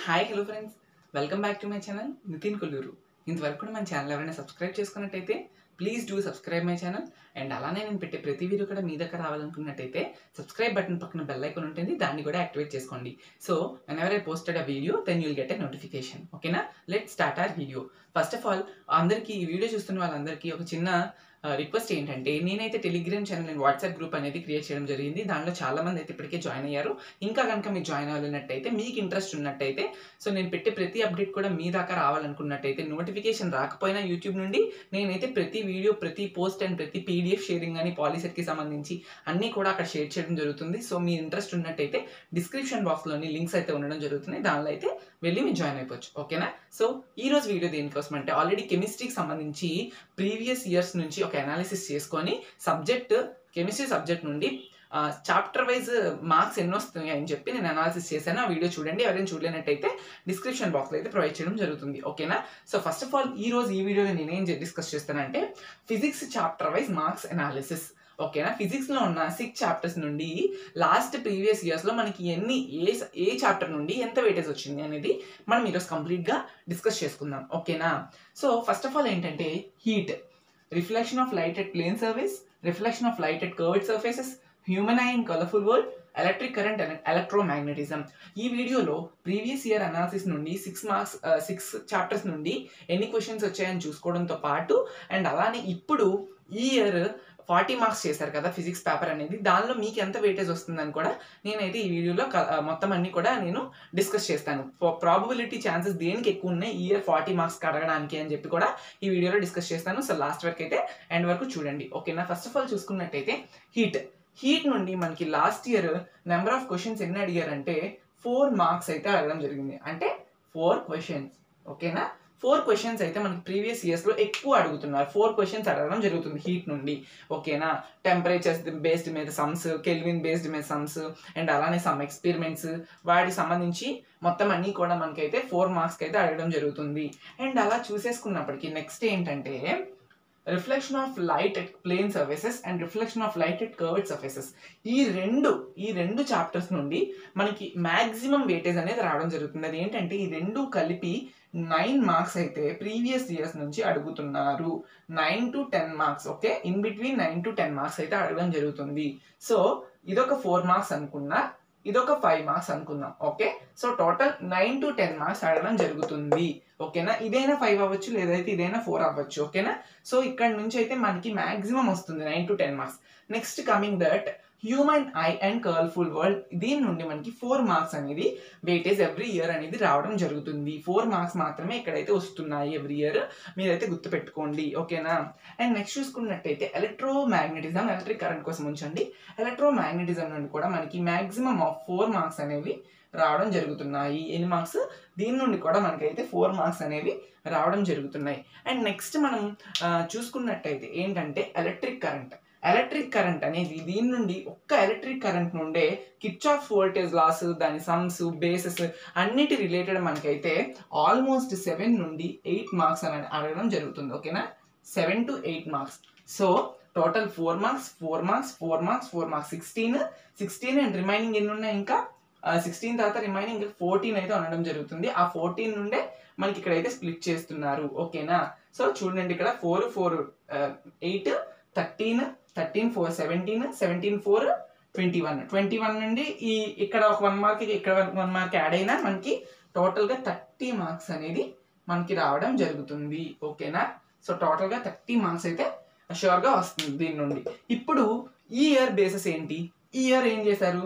hi hello friends welcome back to my channel Nitin Kolluru ఇంతవరకు కూడా మన ఛానల్ ఎవరైనా సబ్స్క్రైబ్ చేసుకున్నట్టయితే please do subscribe my channel and అలానే నేను పెట్టే ప్రతి వీడియో కూడా మీ దగ్గర రావాలనుకున్నట్టయితే సబ్స్క్రైబ్ బటన్ పక్కన బెల్ ఐకాన్ ఉంటుంది దాన్ని కూడా యాక్టివేట్ చేసుకోండి so whenever I posted a video then you'll get a notification ఓకేనా let start our video first of all అందరికీ ఈ వీడియో చూస్తున్న వాళ్ళందరికీ ఒక చిన్న రిక్వెస్ట్ ఏంటంటే నేనైతే Telegram channel and WhatsApp group అనేది క్రియేట్ చేయడం జరిగింది దాంట్లో చాలా మంది అయితే ఇప్పటికే జాయిన్ అయ్యారు ఇంకా కనుక మీరు జాయిన్ అవ్వాలన్నట్టయితే మీకు ఇంట్రెస్ట్ ఉన్నట్టయితే సో నేను పెట్టే ప్రతి అప్డేట్ కూడా మీ దాకా రావాలనుకున్నట్టయితే నోటిఫికేషన్ రాకపోయినా యూట్యూబ్ నుండి నేనైతే ప్రతి వీడియో ప్రతి పోస్ట్ అండ్ ప్రతి పీడిఎఫ్ షేరింగ్ అని పాలిసెట్కి సంబంధించి అన్నీ కూడా అక్కడ షేర్ చేయడం జరుగుతుంది సో మీ ఇంట్రెస్ట్ ఉన్నట్టయితే డిస్క్రిప్షన్ బాక్స్లోని లింక్స్ అయితే ఉండడం జరుగుతుంది దానిలో అయితే వెళ్ళి మీరు జాయిన్ అయిపోవచ్చు ఓకేనా సో ఈ రోజు వీడియో దేనికోసం అంటే ఆల్రెడీ కెమిస్ట్రీకి సంబంధించి ప్రీవియస్ ఇయర్స్ నుంచి ఒక అనాలిసిస్ చేసుకొని సబ్జెక్ట్ కెమిస్ట్రీ సబ్జెక్ట్ నుండి చాప్టర్ వైజ్ మార్క్స్ ఎన్ని వస్తున్నాయి అని చెప్పి నేను అనాలిసిస్ చేశాను ఆ వీడియో చూడండి ఎవరైనా చూడలేనట్టయితే డిస్క్రిప్షన్ బాక్స్లో అయితే ప్రొవైడ్ చేయడం జరుగుతుంది ఓకేనా సో ఫస్ట్ ఆఫ్ ఆల్ ఈ రోజు ఈ వీడియోలో నేనేం డిస్కస్ చేస్తానంటే physics chapter wise marks analysis ఓకేనా ఫిజిక్స్లో ఉన్న సిక్స్ చాప్టర్స్ నుండి లాస్ట్ ప్రీవియస్ ఇయర్స్లో మనకి ఎన్ని ఏ ఏ చాప్టర్ నుండి ఎంత వెయిటేజ్ వచ్చింది అనేది మనం ఈరోజు కంప్లీట్గా డిస్కస్ చేసుకుందాం ఓకేనా సో ఫస్ట్ ఆఫ్ ఆల్ ఏంటంటే heat reflection of light at plane surface reflection of light at curved surfaces human eye in colourful world electric current and electromagnetism ఈ వీడియోలో ప్రీవియస్ ఇయర్ అనాలిసిస్ నుండి సిక్స్ మార్క్స్ సిక్స్ చాప్టర్స్ నుండి ఎన్ని questions వచ్చాయని చూసుకోవడంతో పాటు and అలానే ఇప్పుడు ఈ ఇయర్ ఫార్టీ మార్క్స్ చేశారు కదా ఫిజిక్స్ పేపర్ అనేది దానిలో మీకు ఎంత వెయిటేజ్ వస్తుందని కూడా నేనైతే ఈ వీడియోలో మొత్తం అన్ని కూడా నేను డిస్కస్ చేస్తాను ప్రాబబిలిటీ ఛాన్సెస్ దేనికి ఎక్కువ ఉన్నాయి ఈ ఇయర్ ఫార్టీ మార్క్స్ అడగడానికి అని చెప్పి కూడా ఈ వీడియోలో డిస్కస్ చేస్తాను సో లాస్ట్ వరకు అయితే ఎండ్ వరకు చూడండి ఓకేనా ఫస్ట్ ఆఫ్ ఆల్ చూసుకున్నట్టయితే హీట్ హీట్ నుండి మనకి last year number of questions ఎన్ని అడిగారంటే ఫోర్ మార్క్స్ అయితే అడగడం జరిగింది అంటే ఫోర్ క్వశ్చన్స్ ఓకేనా ఫోర్ క్వశ్చన్స్ అయితే మనకి ప్రీవియస్ ఇయర్స్లో ఎక్కువ అడుగుతున్నారు ఫోర్ క్వశ్చన్స్ అడగడం జరుగుతుంది హీట్ నుండి ఓకేనా టెంపరేచర్స్ బేస్డ్ మీద సమ్స్ కెల్విన్ బేస్డ్ మీద సమ్స్ అండ్ అలానే సమ్ ఎక్స్పెరిమెంట్స్ వాటికి సంబంధించి మొత్తం అన్నీ కూడా మనకైతే ఫోర్ మార్క్స్కి అయితే అడగడం జరుగుతుంది అండ్ అలా చూసేసుకున్నప్పటికీ నెక్స్ట్ ఏంటంటే reflection of light at plane surfaces and reflection of light at curved surfaces ఈ రెండు ఈ రెండు చాప్టర్స్ నుండి మనకి మ్యాక్సిమం వెయిటేజ్ అనేది రావడం జరుగుతుంది అది ఏంటంటే ఈ రెండు కలిపి నైన్ మార్క్స్ అయితే ప్రీవియస్ ఇయర్స్ నుంచి అడుగుతున్నారు nine to ten marks okay in between nine to ten marks అయితే అడగడం జరుగుతుంది సో ఇదొక ఫోర్ మార్క్స్ అనుకున్నా ఇదొక ఫైవ్ మార్క్స్ అనుకుందాం okay so total nine to ten marks అడగడం జరుగుతుంది ఓకేనా ఇదైనా ఫైవ్ అవ్వచ్చు లేదైతే ఇదైనా ఫోర్ అవ్వచ్చు ఓకేనా సో ఇక్కడ నుంచి అయితే మనకి మాక్సిమం వస్తుంది nine to ten marks next coming that human eye and colourful world దీని నుండి మనకి ఫోర్ మార్క్స్ అనేది వెయిటేజ్ ఎవ్రీ ఇయర్ అనేది రావడం జరుగుతుంది ఫోర్ మార్క్స్ మాత్రమే ఇక్కడైతే వస్తున్నాయి ఎవ్రీ ఇయర్ మీరైతే గుర్తుపెట్టుకోండి ఓకేనా అండ్ నెక్స్ట్ చూసుకున్నట్టయితే ఎలక్ట్రో మ్యాగ్నెటిజం ఎలక్ట్రిక్ కరెంట్ కోసం ఉంచండి ఎలక్ట్రో మ్యాగ్నెటిజం నుండి కూడా మనకి మాక్సిమం ఆఫ్ ఫోర్ మార్క్స్ అనేవి రావడం జరుగుతున్నాయి ఎన్ని మార్క్స్ దీని నుండి కూడా మనకైతే ఫోర్ మార్క్స్ అనేవి రావడం జరుగుతున్నాయి అండ్ నెక్స్ట్ మనం చూసుకున్నట్టయితే ఏంటంటే ఎలక్ట్రిక్ కరెంట్ ఎలక్ట్రిక్ కరెంట్ అనేది దీని నుండి ఒక్క ఎలక్ట్రిక్ కరెంట్ నుండే కిచ్ ఆఫ్ వోల్టేజ్ లాస్ దాని సమ్స్ బేసెస్ అన్నిటి రిలేటెడ్ మనకైతే ఆల్మోస్ట్ సెవెన్ నుండి ఎయిట్ మార్క్స్ అని అడగడం జరుగుతుంది ఓకేనా seven to eight marks so total four marks four marks four marks four marks sixteen sixteen and remaining ఎన్ని ఉన్నాయి ఇంకా సిక్స్టీన్ తర్వాత రిమైనింగ్ ఫోర్టీన్ అయితే ఉండడం జరుగుతుంది ఆ ఫోర్టీన్ నుండే మనకి ఇక్కడైతే స్ప్లిట్ చేస్తున్నారు ఓకేనా సో చూడండి ఇక్కడ four four eight thirteen thirteen four seventeen seventeen four twenty one twenty one నుండి ఈ ఇక్కడ ఒక వన్ మార్క్ ఇక్కడ వన్ మార్క్ యాడ్ అయినా మనకి టోటల్గా థర్టీ మార్క్స్ అనేది మనకి రావడం జరుగుతుంది ఓకేనా సో టోటల్గా థర్టీ మార్క్స్ అయితే షూర్గా వస్తుంది దీని నుండి ఇప్పుడు ఈ ఇయర్ బేసెస్ ఏంటి ఈ ఇయర్ ఏం చేశారు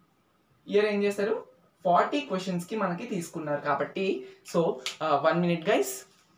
ఇయర్ ఏం చేశారు ఫార్టీ క్వశ్చన్స్కి మనకి తీసుకున్నారు కాబట్టి so one minute guys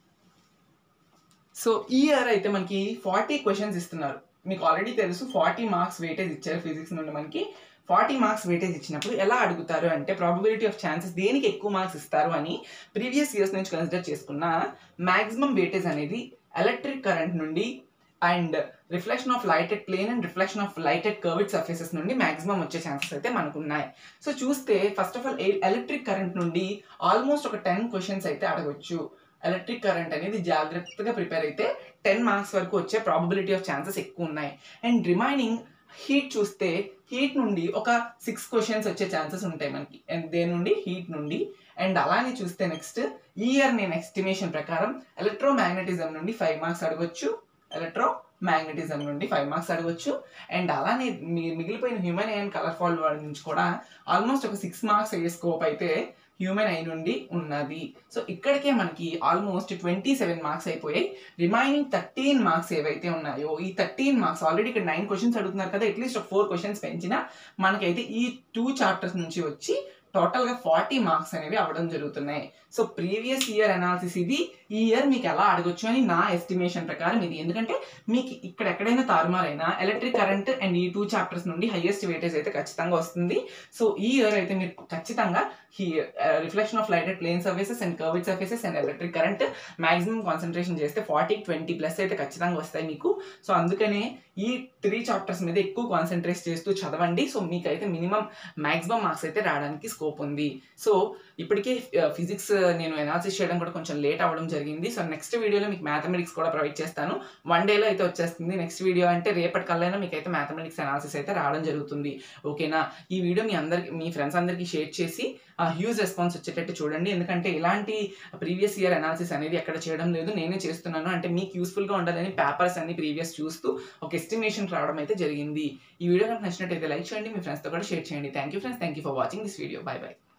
so ఈ ఇయర్ అయితే మనకి ఫార్టీ క్వశ్చన్స్ ఇస్తున్నారు మీకు ఆల్రెడీ తెలుసు ఫార్టీ మార్క్స్ వెయిటేజ్ ఇచ్చారు ఫిజిక్స్ నుండి మనకి ఫార్టీ మార్క్స్ వెయిటేజ్ ఇచ్చినప్పుడు ఎలా అడుగుతారు అంటే ప్రాబబిలిటీ ఆఫ్ ఛాన్సెస్ దేనికి ఎక్కువ మార్క్స్ ఇస్తారు అని ప్రీవియస్ ఇయర్స్ నుంచి కన్సిడర్ చేసుకున్న మ్యాక్సిమం వెయిటేజ్ అనేది ఎలక్ట్రిక్ కరెంట్ నుండి and reflection of light at plane and reflection of light at curved surfaces నుండి మాక్సిమం వచ్చే ఛాన్సెస్ అయితే మనకు ఉన్నాయి సో చూస్తే first of all electric current నుండి ఆల్మోస్ట్ ఒక టెన్ క్వశ్చన్స్ అయితే అడగవచ్చు ఎలక్ట్రిక్ కరెంట్ అనేది జాగ్రత్తగా ప్రిపేర్ అయితే టెన్ మార్క్స్ వరకు వచ్చే ప్రాబబిలిటీ ఆఫ్ ఛాన్సెస్ ఎక్కువ ఉన్నాయి అండ్ రిమైనింగ్ హీట్ చూస్తే హీట్ నుండి ఒక సిక్స్ క్వశ్చన్స్ వచ్చే ఛాన్సెస్ ఉంటాయి మనకి అండ్ దేని నుండి హీట్ నుండి అండ్ అలానే చూస్తే నెక్స్ట్ ఈ ఇయర్ నేను ఎస్టిమేషన్ ప్రకారం ఎలక్ట్రో మ్యాగ్నెటిజం నుండి ఫైవ్ మార్క్స్ అడగొచ్చు ఎలక్ట్రో మ్యాగ్నెటిజం నుండి ఫైవ్ మార్క్స్ అడగొచ్చు అండ్ అలానే మీ మిగిలిపోయిన హ్యూమన్ అండ్ కలర్ ఫాల్ నుంచి కూడా ఆల్మోస్ట్ ఒక సిక్స్ మార్క్స్ అయ్యే స్కోప్ అయితే హ్యూమన్ ఐ నుండి ఉన్నది సో ఇక్కడికే మనకి ఆల్మోస్ట్ ట్వంటీ సెవెన్ మార్క్స్ అయిపోయాయి రిమైనింగ్ థర్టీన్ మార్క్స్ ఏవైతే ఉన్నాయో ఈ థర్టీన్ మార్క్స్ ఆల్రెడీ ఇక్కడ నైన్ క్వశ్చన్స్ అడుగుతున్నారు కదా అట్లీస్ట్ ఒక ఫోర్ క్వశ్చన్స్ పెంచినా మనకైతే ఈ టూ చాప్టర్స్ నుంచి వచ్చి టోటల్గా ఫార్టీ మార్క్స్ అనేవి అవ్వడం జరుగుతున్నాయి సో ప్రీవియస్ ఇయర్ అనాలిసిస్ ఇది ఈ ఇయర్ మీకు ఎలా అడగొచ్చు అని నా ఎస్టిమేషన్ ప్రకారం ఇది ఎందుకంటే మీకు ఇక్కడ ఎక్కడైనా తారుమారైనా ఎలక్ట్రిక్ కరెంట్ అండ్ ఈ టూ చాప్టర్స్ నుండి హైయెస్ట్ వెయిటేజ్ అయితే ఖచ్చితంగా వస్తుంది సో ఈ ఇయర్ అయితే మీరు ఖచ్చితంగా ఈ reflection of light at plane surfaces and curved surfaces and electric current maximum concentration చేస్తే ఫార్టీ ట్వంటీ ప్లస్ అయితే ఖచ్చితంగా వస్తాయి మీకు సో అందుకనే ఈ త్రీ చాప్టర్స్ మీద ఎక్కువ కాన్సన్ట్రేట్ చేస్తూ చదవండి సో మీకైతే మినిమం మాక్సిమం మార్క్స్ అయితే రావడానికి స్కోప్ ఉంది సో ఇప్పటికే ఫిజిక్స్ నేను ఎనాలిసిస్ చేయడం కూడా కొంచెం లేట్ అవ్వడం జరిగింది సో నెక్స్ట్ వీడియోలో మీకు మ్యాథమెటిక్స్ కూడా ప్రొవైడ్ చేస్తాను వన్ డేలో అయితే వచ్చేస్తుంది నెక్స్ట్ వీడియో అంటే రేపటి కల్లా మీకు అయితే మ్యాథమెటిక్స్ అనాలిసిస్ అయితే రావడం జరుగుతుంది ఓకేనా ఈ వీడియో మీ అందరికి మీ ఫ్రెండ్స్ అందరికీ షేర్ చేసి హ్యూజ్ రెస్పాన్స్ వచ్చేటట్టు చూడండి ఎందుకంటే ఇలాంటి ప్రీవియస్ ఇయర్ అనాలిసిస్ అనేది ఎక్కడ చేయడం లేదు నేనే చేస్తున్నాను అంటే మీకు యూస్ఫుల్గా ఉండాలని పేపర్స్ అన్ని ప్రీవియస్ చూస్తూ ఒక ఎస్టిమేషన్ రావడం అయితే జరిగింది ఈ వీడియో నాకు నచ్చినట్టయితే లైక్ చేయండి మీ ఫ్రెండ్స్తో కూడా షేర్ చేయండి thank you friends thank you for watching this video bye by